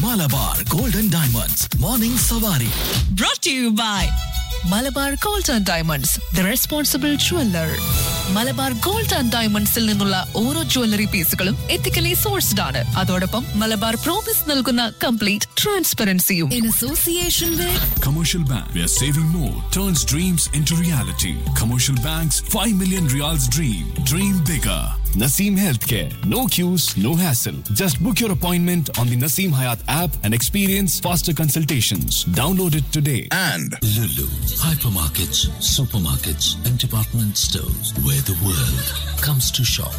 Malabar golden diamonds morning സവാരി brought to you by Malabar gold and diamonds the responsible jeweller Malabar gold and ഡയമണ്ട്സിൽ നിന്നുള്ള ഓരോ jewellery പീസുകളും ethically sourced ആണ് അതോടൊപ്പം മലബാർ പ്രോമിസ് നൽകുന്ന കംപ്ലീറ്റ് ട്രാൻസ്പെറൻസിയും in association with Commercial Bank, where saving more turns dreams into reality. Commercial Bank's 5 million reals dream. Dream bigger. Naseem Healthcare. No queues, no hassle. Just book your appointment on the Naseem Hayat app and experience faster consultations. Download it today. and Lulu, hypermarkets, supermarkets, and department stores where the world comes to shop.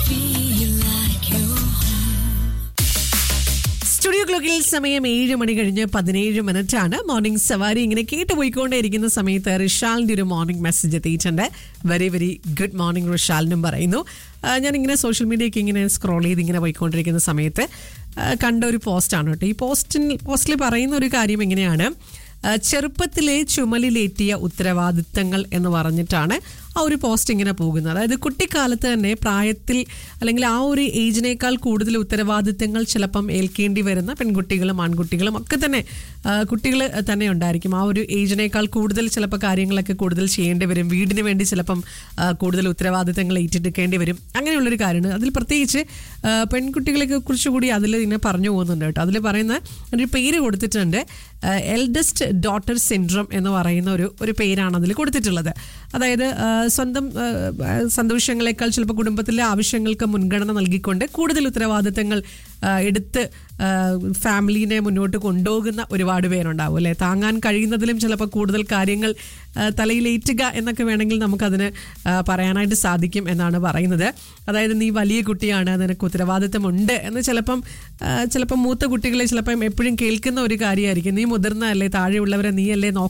Studio ക്ലോക്കിൽ സമയം ഏഴ് മണി കഴിഞ്ഞ് പതിനേഴ് minute ആണ് morning സവാരി ഇങ്ങനെ കേട്ട് പോയിക്കൊണ്ടേയിരിക്കുന്ന സമയത്ത് റിഷാലിന്റെ ഒരു മോർണിംഗ് മെസ്സേജ് എത്തിയിട്ടുണ്ട് വെരി വെരി ഗുഡ് മോർണിംഗ് റിഷാലിനും പറയുന്നു ആ, ഞാനിങ്ങനെ സോഷ്യൽ മീഡിയയൊക്കെ ഇങ്ങനെ സ്ക്രോൾ ചെയ്ത് ഇങ്ങനെ പോയിക്കൊണ്ടിരിക്കുന്ന സമയത്ത് ആ, കണ്ട ഒരു പോസ്റ്റാണ് കേട്ടോ ഈ പോസ്റ്റിൽ പോസ്റ്റിൽ പറയുന്ന ഒരു കാര്യം എങ്ങനെയാണ് ആ, ചെറുപ്പത്തിലെ ചുമലിലേറ്റിയ ഉത്തരവാദിത്തങ്ങൾ എന്ന് പറഞ്ഞിട്ടാണ് ആ ഒരു പോസ്റ്റ് ഇങ്ങനെ പോകുന്നത് അതായത് കുട്ടിക്കാലത്ത് തന്നെ പ്രായത്തിൽ അല്ലെങ്കിൽ ആ ഒരു ഏജിനേക്കാൾ കൂടുതൽ ഉത്തരവാദിത്തങ്ങൾ ചിലപ്പം ഏൽക്കേണ്ടി വരുന്ന പെൺകുട്ടികളും ആൺകുട്ടികളും ഒക്കെ തന്നെ കുട്ടികൾ തന്നെ ഉണ്ടായിരിക്കും ആ ഒരു ഏജിനേക്കാൾ കൂടുതൽ ചിലപ്പോൾ കാര്യങ്ങളൊക്കെ കൂടുതൽ ചെയ്യേണ്ടി വരും വീടിന് വേണ്ടി ചിലപ്പം ആ, കൂടുതൽ ഉത്തരവാദിത്തങ്ങൾ ഏറ്റെടുക്കേണ്ടി വരും അങ്ങനെയുള്ളൊരു കാര്യമാണ് അതിൽ പ്രത്യേകിച്ച് ആ, പെൺകുട്ടികളെ കുറിച്ച് കൂടി അതിൽ ഇങ്ങനെ പറഞ്ഞു പോകുന്നുണ്ട് കേട്ടോ അതിൽ പറയുന്ന ഒരു പേര് കൊടുത്തിട്ടുണ്ട് എൽഡസ്റ്റ് ഡോട്ടർ സിൻഡ്രം എന്ന് പറയുന്ന ഒരു ഒരു പേരാണ് അതിൽ കൊടുത്തിട്ടുള്ളത് അതായത് ആ, സ്വന്തം ആ, ആ, സന്തോഷങ്ങളെക്കാൾ ചിലപ്പോൾ കുടുംബത്തിലെ ആവശ്യങ്ങൾക്ക് മുൻഗണന നൽകിക്കൊണ്ട് കൂടുതൽ ഉത്തരവാദിത്തങ്ങൾ ആ, എടുത്ത് ആ, ഫാമിലീനെ മുന്നോട്ട് കൊണ്ടുപോകുന്ന ഒരുപാട് പേരുണ്ടാവും അല്ലേ താങ്ങാൻ കഴിയുന്നതിലും ചിലപ്പോൾ കൂടുതൽ കാര്യങ്ങൾ ആ, തലയിലേറ്റുക എന്നൊക്കെ വേണമെങ്കിൽ നമുക്കതിന് ആ, പറയാനായിട്ട് സാധിക്കും എന്നാണ് പറയുന്നത് അതായത് നീ വലിയ കുട്ടിയാണ് നിനക്ക് ഉത്തരവാദിത്തമുണ്ട് എന്ന് ചിലപ്പം ആ, ചിലപ്പം മൂത്ത കുട്ടികളെ ചിലപ്പം എപ്പോഴും കേൾക്കുന്ന ഒരു കാര്യമായിരിക്കും നീ മുതിർന്നതല്ലേ താഴെയുള്ളവരെ നീയല്ലേ നോക്ക